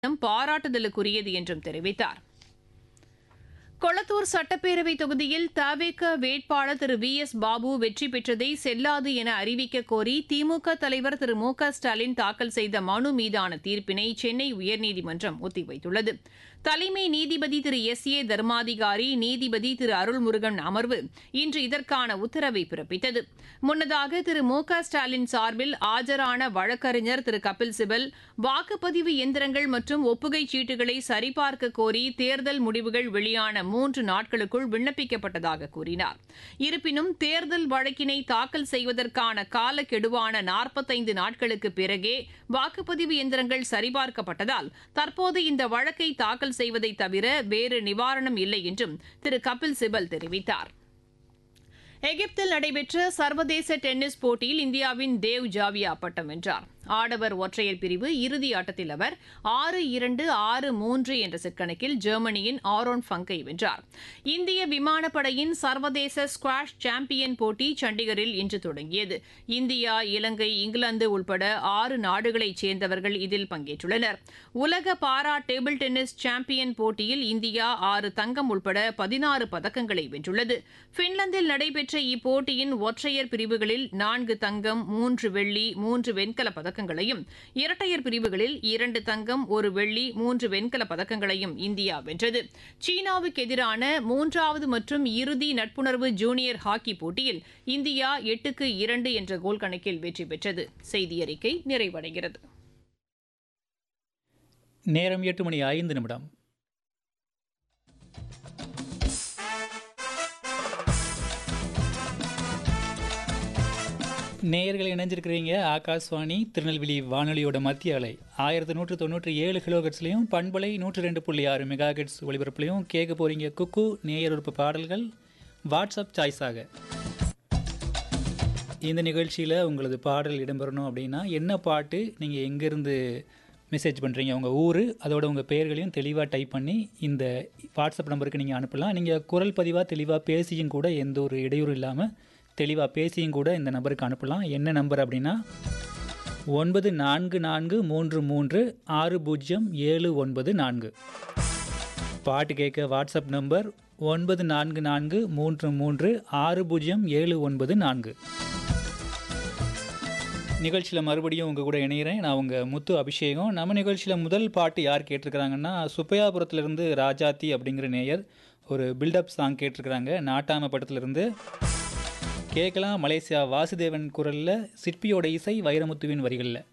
பாராட்டுதலுக்குரியது என்றும் தெரிவித்தார் கொளத்தூர் சட்டப்பேரவை தொகுதியில் தவேக வேட்பாளர் திரு வி எஸ் பாபு வெற்றி பெற்றதை செல்லாது என அறிவிக்க கோரி திமுக தலைவர் திரு மு க ஸ்டாலின் தாக்கல் செய்த மனு மீதான தீர்ப்பினை சென்னை உயர்நீதிமன்றம் ஒத்திவைத்துள்ளது தலைமை நீதிபதி திரு எஸ் ஏ தர்மாதிகாரி நீதிபதி திரு அருள்முருகன் அமர்வு இன்று இதற்கான உத்தரவை பிறப்பித்தது முன்னதாக திரு மு க ஸ்டாலின் சார்பில் ஆஜரான வழக்கறிஞர் திரு கபில் சிபல் வாக்குப்பதிவு எந்திரங்கள் மற்றும் ஒப்புகைச் சீட்டுகளை சரிபார்க்க கோரி தேர்தல் முடிவுகள் வெளியான மூன்று நாட்களுக்குள் விண்ணப்பிக்கப்பட்டதாக கூறினார் இருப்பினும் தேர்தல் வழக்கினை தாக்கல் செய்வதற்கான காலக்கெடுவான நாற்பத்தைந்து நாட்களுக்கு பிறகே வாக்குப்பதிவு எந்திரங்கள் சரிபார்க்கப்பட்டதால் தற்போது இந்த வழக்கை தாக்கல் செய்வதை தவிர வேறு நிவாரணம் இல்லை என்றும் திரு கபில் சிபல் தெரிவித்தார் எகிப்தில் நடைபெற்ற சர்வதேச டென்னிஸ் போட்டியில் இந்தியாவின் தேவ் ஜாவியா பட்டம் வென்றார் ஆடவர் ஒற்றையர் பிரிவு இறுதி ஆட்டத்தில் அவர் ஆறு இரண்டு ஆறு மூன்று என்ற செட் கணக்கில் ஜெர்மனியின் ஆரோன் ஃபங்கை வென்றார் இந்திய விமானப்படையின் சர்வதேச ஸ்குவாஷ் சாம்பியன் போட்டி சண்டிகரில் இன்று தொடங்கியது இந்தியா இலங்கை இங்கிலாந்து உள்பட ஆறு நாடுகளைச் சேர்ந்தவர்கள் இதில் பங்கேற்றுள்ளனர் உலக பாரா டேபிள் டென்னிஸ் சாம்பியன் போட்டியில் இந்தியா ஆறு தங்கம் உள்பட பதினாறு பதக்கங்களை வென்றுள்ளது பின்லாந்தில் நடைபெற்ற இப்போட்டியின் ஒற்றையர் பிரிவுகளில் நான்கு தங்கம் மூன்று வெள்ளி மூன்று வெண்கல பதக்கங்களையும் இரட்டையர் பிரிவுகளில் இரண்டு தங்கம் ஒரு வெள்ளி மூன்று வெண்கல பதக்கங்களையும் இந்தியா வென்றது சீனாவுக்கு எதிரான மூன்றாவது மற்றும் இறுதி நட்புணர்வு ஜூனியர் ஹாக்கி போட்டியில் இந்தியா எட்டுக்கு இரண்டு என்ற கோல் கணக்கில் வெற்றி பெற்றது செய்தி அறிக்கை நிறைவடைகிறது நேரம் எட்டு மணி ஐந்து நிமிடம் நேயர்கள் இணைஞ்சிருக்கிறீங்க ஆகாஷ்வாணி திருநெல்வேலி வானொலியோட மத்திய அலை ஆயிரத்தி நூற்று தொண்ணூற்றி ஏழு கிலோஹெட்ஸ்லையும் பண்பலை நூற்றி ரெண்டு புள்ளி ஆறு மெகா ஹெட்ஸ் ஒளிபரப்புலையும் கேட்க போகிறீங்க குக்கு நேயர் உறுப்பு பாடல்கள் வாட்ஸ்அப் சாய்ஸாக இந்த நிகழ்ச்சியில் உங்களது பாடல் இடம்பெறணும் அப்படின்னா என்ன பாட்டு நீங்கள் எங்கேருந்து மெசேஜ் பண்ணுறீங்க உங்கள் ஊர் அதோட உங்கள் பெயர்களையும் தெளிவாக டைப் பண்ணி இந்த வாட்ஸ்அப் நம்பருக்கு நீங்கள் அனுப்பலாம் நீங்கள் குரல் பதிவாக தெளிவாக பேசியும் கூட எந்த ஒரு இடையூறு இல்லாமல் தெளிவாக பேசியும் கூட இந்த நம்பருக்கு அனுப்பலாம் என்ன நம்பர் அப்படின்னா ஒன்பது நான்கு நான்கு மூன்று மூன்று ஆறு பூஜ்ஜியம் ஏழு ஒன்பது நான்கு பாட்டு கேட்க வாட்ஸ்அப் நம்பர் ஒன்பது நான்கு நான்கு மூன்று மூன்று ஆறு பூஜ்ஜியம் ஏழு ஒன்பது நான்கு நிகழ்ச்சியில் மறுபடியும் உங்கள் கூட இணைகிறேன் நான் உங்கள் முத்து அபிஷேகம் நம்ம நிகழ்ச்சியில் முதல் பாட்டு யார் கேட்டிருக்கிறாங்கன்னா சுப்பையாபுரத்துலேருந்து ராஜாத்தி அப்படிங்கிற நேயர் ஒரு பில்டப் சாங் கேட்டிருக்கிறாங்க நாட்டாம படத்துலேருந்து கேட்கலாம் மலேசியா வாசுதேவன் குரலில் சிற்பியோட இசை வைரமுத்துவின் வரிகளில்